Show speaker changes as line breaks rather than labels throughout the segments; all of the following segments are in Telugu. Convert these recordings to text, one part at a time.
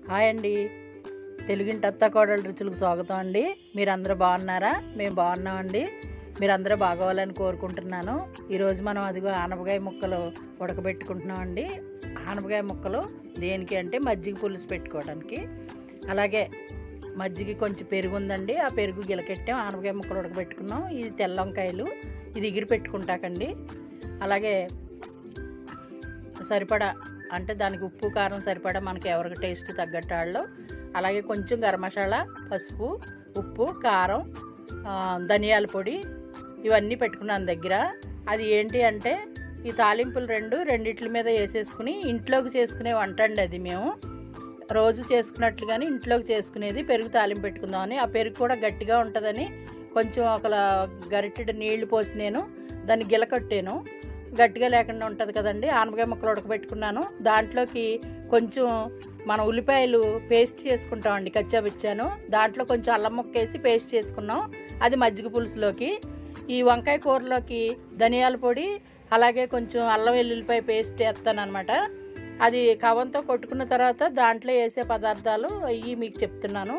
హాయ్ అండి తెలుగింటి అత్త కోడల రుచులకు స్వాగతం అండి మీరందరూ బాగున్నారా మేము బాగున్నామండి మీరందరూ బాగోవాలని కోరుకుంటున్నాను ఈరోజు మనం అదిగో ఆనపకాయ ముక్కలు ఉడకబెట్టుకుంటున్నాం అండి ఆనపకాయ ముక్కలు దేనికి అంటే మజ్జిగ పులుసు పెట్టుకోవడానికి అలాగే మజ్జిగ కొంచెం పెరుగు ఉందండి ఆ పెరుగు గిలకెట్టాం ఆనపకాయ ముక్కలు ఉడకబెట్టుకున్నాం ఇది తెల్ల వంకాయలు ఇది ఎగిరి పెట్టుకుంటాకండి అలాగే సరిపడా అంటే దానికి ఉప్పు కారం సరిపడా మనకి ఎవరికి టేస్ట్ తగ్గట్టు వాళ్ళు అలాగే కొంచెం గరం మసాలా పసుపు ఉప్పు కారం ఆ, ధనియాల పొడి ఇవన్నీ పెట్టుకున్నాను దగ్గర అది ఏంటి అంటే ఈ తాలింపులు రెండు రెండిట్ల మీద వేసేసుకుని ఇంట్లోకి చేసుకునే వంట అండి అది మేము రోజు చేసుకున్నట్లుగానే ఇంట్లోకి చేసుకునేది పెరుగు తాలింపు పెట్టుకుందామని ఆ పెరుగు కూడా గట్టిగా ఉంటుందని కొంచెం ఒక గరిటెడు నీళ్లు పోసి నేను దాన్ని గిలకొట్టాను గట్టిగా లేకుండా ఉంటుంది కదండి ఆనపకాయ ముక్కలు ఉడకబెట్టుకున్నాను దాంట్లోకి కొంచెం మన ఉల్లిపాయలు పేస్ట్ చేసుకుంటామండి కచ్చాపిచ్చాను దాంట్లో కొంచెం అల్లం ముక్క వేసి పేస్ట్ చేసుకున్నాం అది మజ్జిగ పులుసులోకి ఈ వంకాయ కూరలోకి ధనియాల పొడి అలాగే కొంచెం అల్లం వెల్లుల్లిపాయ పేస్ట్ వేస్తాను అనమాట అది కవంతో కొట్టుకున్న తర్వాత దాంట్లో వేసే పదార్థాలు అవి మీకు చెప్తున్నాను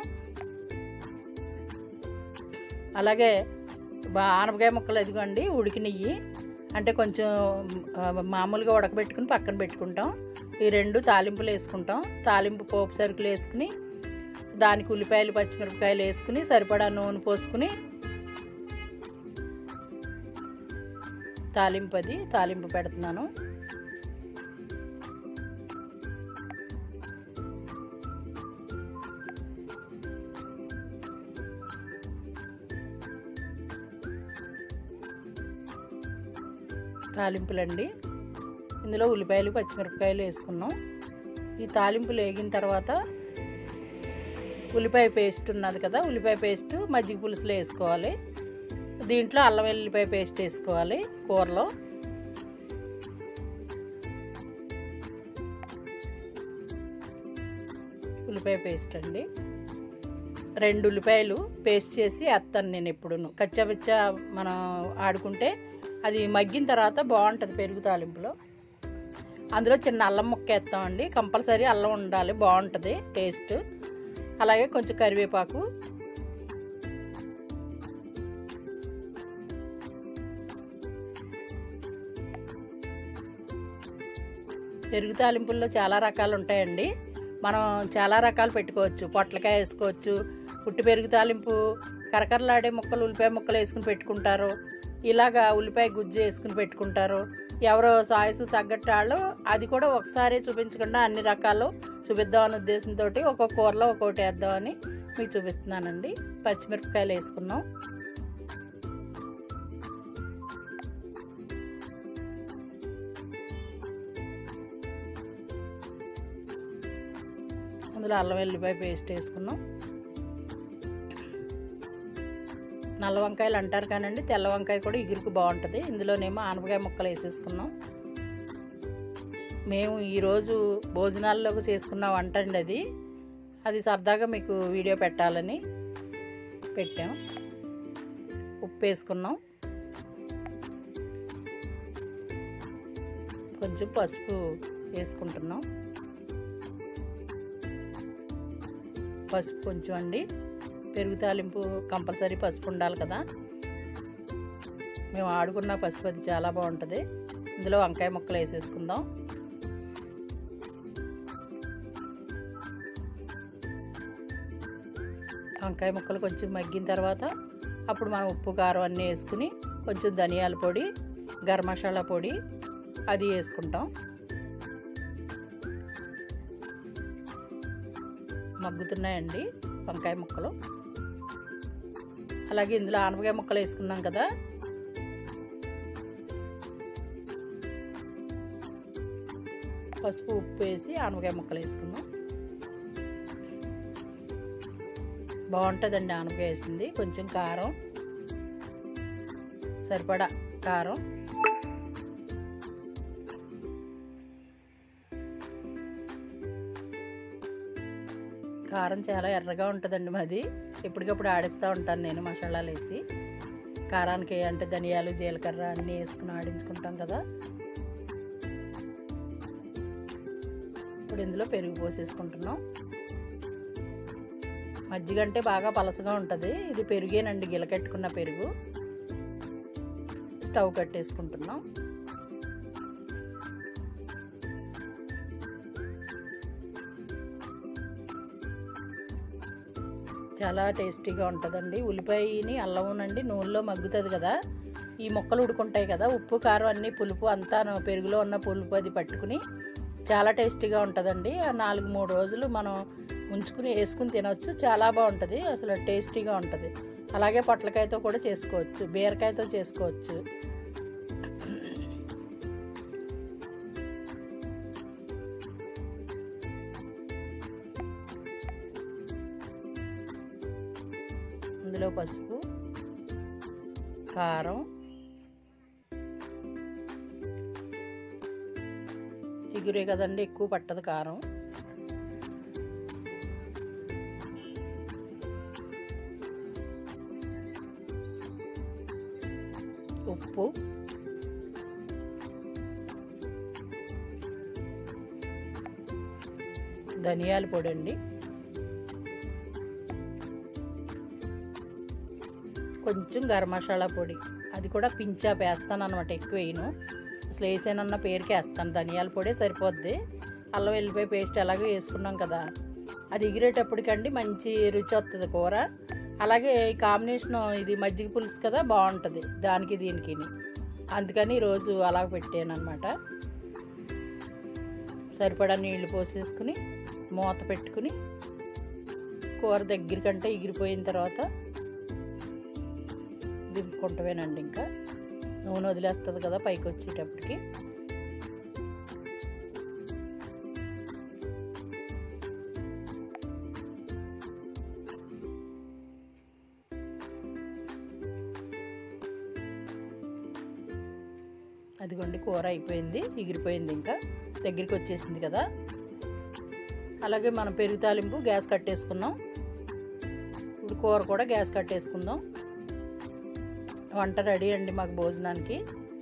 అలాగే బా ఆనపకాయ ముక్కలు ఎదుగండి ఉడికినవి అంటే కొంచెం ఆ, మామూలుగా ఉడకబెట్టుకుని పక్కన పెట్టుకుంటాం ఈ రెండు తాలింపులు వేసుకుంటాం తాలింపు పోపు సరుకులు వేసుకుని దానికి ఉల్లిపాయలు పచ్చిమిరపకాయలు వేసుకుని సరిపడా నూనె పోసుకుని తాలింపు అది తాలింపు పెడుతున్నాను తాలింపులండి ఇందులో ఉల్లిపాయలు పచ్చిమిరపకాయలు వేసుకున్నాం ఈ తాలింపులు వేగిన తర్వాత ఉల్లిపాయ పేస్ట్ ఉన్నది కదా ఉల్లిపాయ పేస్ట్ మజ్జిగ పులుసులో వేసుకోవాలి దీంట్లో అల్లం వెల్లిపాయ పేస్ట్ వేసుకోవాలి కూరలో ఉల్లిపాయ పేస్ట్ అండి రెండు ఉల్లిపాయలు పేస్ట్ చేసి వేస్తాను నేను ఎప్పుడును కచ్చాపిచ్చా మనం ఆడుకుంటే అది మగ్గిన తర్వాత బాగుంటుంది పెరుగు తాలింపులో అందులో చిన్న అల్లం ముక్క వేస్తామండి కంపల్సరీ అల్లం ఉండాలి బాగుంటుంది టేస్ట్ అలాగే కొంచెం కరివేపాకు పెరుగు తాలింపుల్లో చాలా రకాలు ఉంటాయండి మనం చాలా రకాలు పెట్టుకోవచ్చు పొట్లకాయ వేసుకోవచ్చు పుట్టి పెరుగు తాలింపు కరకరలాడే ముక్కలు ఉల్లిపాయ ముక్కలు వేసుకుని పెట్టుకుంటారు ఇలాగా ఉల్లిపాయ గుజ్జు వేసుకుని పెట్టుకుంటారు ఎవరో సాయసు తగ్గట్టు వాళ్ళు అది కూడా ఒకసారి చూపించకుండా అన్ని రకాలు చూపిద్దాం అనే ఉద్దేశంతో ఒక్కొక్క కూరలో ఒక్కొక్కటి వేద్దామని మీకు చూపిస్తున్నానండి పచ్చిమిరపకాయలు వేసుకున్నాం అందులో అల్లం వెల్లిపాయ పేస్ట్ వేసుకున్నాం నల్ల వంకాయలు అంటారు కానండి తెల్ల వంకాయ కూడా ఇగురికి బాగుంటుంది ఇందులోనేమో ఆనపకాయ ముక్కలు వేసేసుకున్నాం మేము ఈరోజు భోజనాల్లోకి చేసుకున్న వంట అండి అది అది సరదాగా మీకు వీడియో పెట్టాలని పెట్టాం ఉప్పు వేసుకున్నాం కొంచెం పసుపు వేసుకుంటున్నాం పసుపు కొంచెం అండి పెరుగు తాలింపు కంపల్సరీ పసుపు ఉండాలి కదా మేము ఆడుకున్న పసుపు అది చాలా బాగుంటుంది ఇందులో వంకాయ ముక్కలు వేసేసుకుందాం వంకాయ ముక్కలు కొంచెం మగ్గిన తర్వాత అప్పుడు మనం ఉప్పు కారం అన్నీ వేసుకుని కొంచెం ధనియాల పొడి గరం మసాలా పొడి అది వేసుకుంటాం మగ్గుతున్నాయండి వంకాయ ముక్కలు అలాగే ఇందులో ఆనపకాయ ముక్కలు వేసుకున్నాం కదా పసుపు ఉప్పు వేసి ఆనపకాయ ముక్కలు వేసుకున్నాం బాగుంటుందండి ఆనపకాయ వేసింది కొంచెం కారం సరిపడా కారం కారం చాలా ఎర్రగా ఉంటుందండి మాది ఎప్పటికప్పుడు ఆడిస్తూ ఉంటాను నేను మసాలాలు వేసి కారానికి అంటే ధనియాలు జీలకర్ర అన్నీ వేసుకుని ఆడించుకుంటాం కదా ఇప్పుడు ఇందులో పెరుగు పోసేసుకుంటున్నాం మజ్జిగ అంటే బాగా పలసగా ఉంటుంది ఇది పెరుగేనండి గిలకెట్టుకున్న పెరుగు స్టవ్ కట్టేసుకుంటున్నాం చాలా టేస్టీగా ఉంటుందండి ఉల్లిపాయని అల్లమునండి నూనెలో మగ్గుతుంది కదా ఈ ముక్కలు ఉడుకుంటాయి కదా ఉప్పు కారం అన్నీ పులుపు అంతా పెరుగులో ఉన్న పులుపు అది పట్టుకుని చాలా టేస్టీగా ఉంటుందండి ఆ నాలుగు మూడు రోజులు మనం ఉంచుకుని వేసుకుని తినవచ్చు చాలా బాగుంటుంది అసలు టేస్టీగా ఉంటుంది అలాగే పొట్లకాయతో కూడా చేసుకోవచ్చు బీరకాయతో చేసుకోవచ్చు అందులో పసుపు కారం ఇగురే కదండి ఎక్కువ పట్టదు కారం ఉప్పు ధనియాల పొడి అండి కొంచెం గరం మసాలా పొడి అది కూడా పించా వేస్తాను అనమాట ఎక్కువ వేయను అసలు వేసానన్న పేరుకి వేస్తాను ధనియాల పొడి సరిపోద్ది అల్లం వెల్లిపాయ పేస్ట్ ఎలాగో వేసుకున్నాం కదా అది ఎగిరేటప్పటికండి మంచి రుచి వస్తుంది కూర అలాగే ఈ కాంబినేషన్ ఇది మజ్జిగ పులుసు కదా బాగుంటుంది దానికి దీనికి అందుకని ఈరోజు అలా పెట్టాను అనమాట సరిపడా నీళ్లు పోసేసుకుని మూత పెట్టుకుని కూర దగ్గరికంటే ఎగిరిపోయిన తర్వాత దింపుకుంటవేనండి ఇంకా నూనె వదిలేస్తుంది కదా పైకి వచ్చేటప్పటికి అదిగోండి కూర అయిపోయింది ఎగిరిపోయింది ఇంకా దగ్గరికి వచ్చేసింది కదా అలాగే మనం పెరుగు తాలింపు గ్యాస్ కట్టేసుకున్నాం ఇప్పుడు కూర కూడా గ్యాస్ కట్టేసుకుందాం వంట రెడీ అండి మాకు భోజనానికి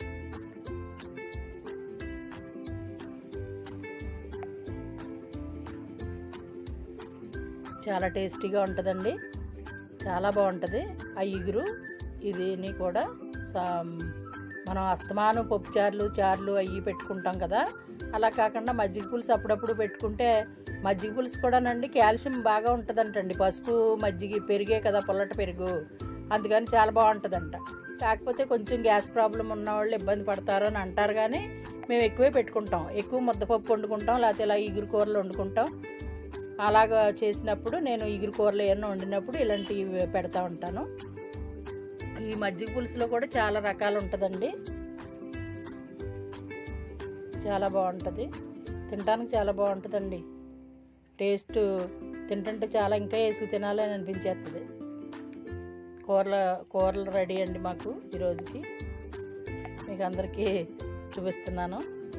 చాలా టేస్టీగా ఉంటుందండి చాలా బాగుంటుంది ఆ ఇగురు ఇదిని కూడా మనం అస్తమాను పప్పు చారులు చారులు అవి పెట్టుకుంటాం కదా అలా కాకుండా మజ్జిగ పులుసు అప్పుడప్పుడు పెట్టుకుంటే మజ్జిగ పులుసు కూడానండి కాల్షియం బాగా ఉంటుందంటండి పసుపు మజ్జిగ పెరిగే కదా పొల్లట పెరుగు అందుకని చాలా బాగుంటుందంట కాకపోతే కొంచెం గ్యాస్ ప్రాబ్లం ఉన్న వాళ్ళు ఇబ్బంది పడతారు అని అంటారు కానీ మేము ఎక్కువే పెట్టుకుంటాం ఎక్కువ ముద్దపప్పు వండుకుంటాం లేకపోతే ఇలా ఇగురు కూరలు వండుకుంటాం అలాగా చేసినప్పుడు నేను ఇగురు కూరలు ఏమన్నా వండినప్పుడు ఇలాంటివి పెడతా ఉంటాను ఈ మజ్జిగ పులుసులో కూడా చాలా రకాలు ఉంటుందండి చాలా బాగుంటుంది తినడానికి చాలా బాగుంటుందండి టేస్ట్ తింటుంటే చాలా ఇంకా వేసుకు తినాలని అనిపించేస్తుంది కూరల కూరలు రెడీ అండి మాకు ఈరోజుకి మీకు అందరికీ చూపిస్తున్నాను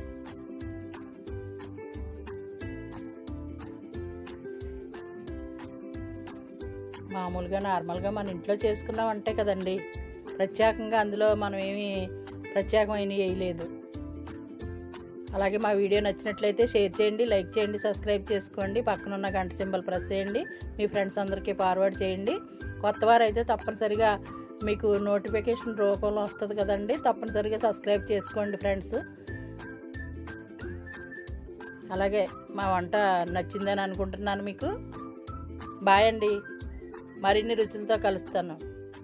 మామూలుగా నార్మల్గా మన ఇంట్లో చేసుకున్నాం అంటే కదండి ప్రత్యేకంగా అందులో మనం ఏమీ ప్రత్యేకమైన వేయలేదు అలాగే మా వీడియో నచ్చినట్లయితే షేర్ చేయండి లైక్ చేయండి సబ్స్క్రైబ్ చేసుకోండి పక్కన ఉన్న గంట సింబల్ ప్రెస్ చేయండి మీ ఫ్రెండ్స్ అందరికీ ఫార్వర్డ్ చేయండి కొత్తవారు అయితే తప్పనిసరిగా మీకు నోటిఫికేషన్ రూపంలో వస్తుంది కదండి తప్పనిసరిగా సబ్స్క్రైబ్ చేసుకోండి ఫ్రెండ్స్ అలాగే మా వంట నచ్చిందని అనుకుంటున్నాను మీకు బాయ్ అండి మరిన్ని రుచులతో కలుస్తాను